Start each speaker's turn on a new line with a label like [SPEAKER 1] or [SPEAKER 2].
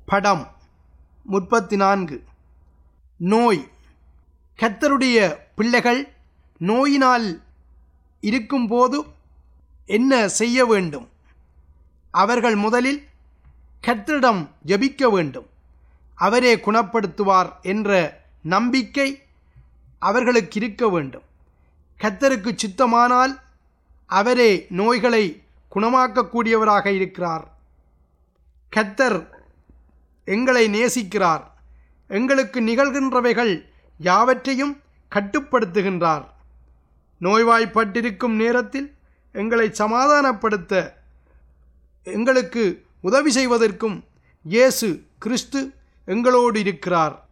[SPEAKER 1] படம் முப்பத்தி நான்கு நோய் கர்த்தருடைய பிள்ளைகள் நோயினால் இருக்கும்போது என்ன செய்ய வேண்டும் அவர்கள் முதலில் கர்த்தரிடம் ஜெபிக்க வேண்டும் அவரே குணப்படுத்துவார் என்ற நம்பிக்கை அவர்களுக்கு இருக்க வேண்டும் கர்த்தருக்கு சித்தமானால் அவரே நோய்களை குணமாக்கக்கூடியவராக இருக்கிறார் கர்த்தர் எங்களை நேசிக்கிறார் எங்களுக்கு நிகழ்கின்றவைகள் யாவற்றையும் கட்டுப்படுத்துகின்றார் நோய்வாய்ப்பட்டிருக்கும் நேரத்தில் எங்களை சமாதானப்படுத்த எங்களுக்கு உதவி செய்வதற்கும் இயேசு கிறிஸ்து எங்களோடு இருக்கிறார்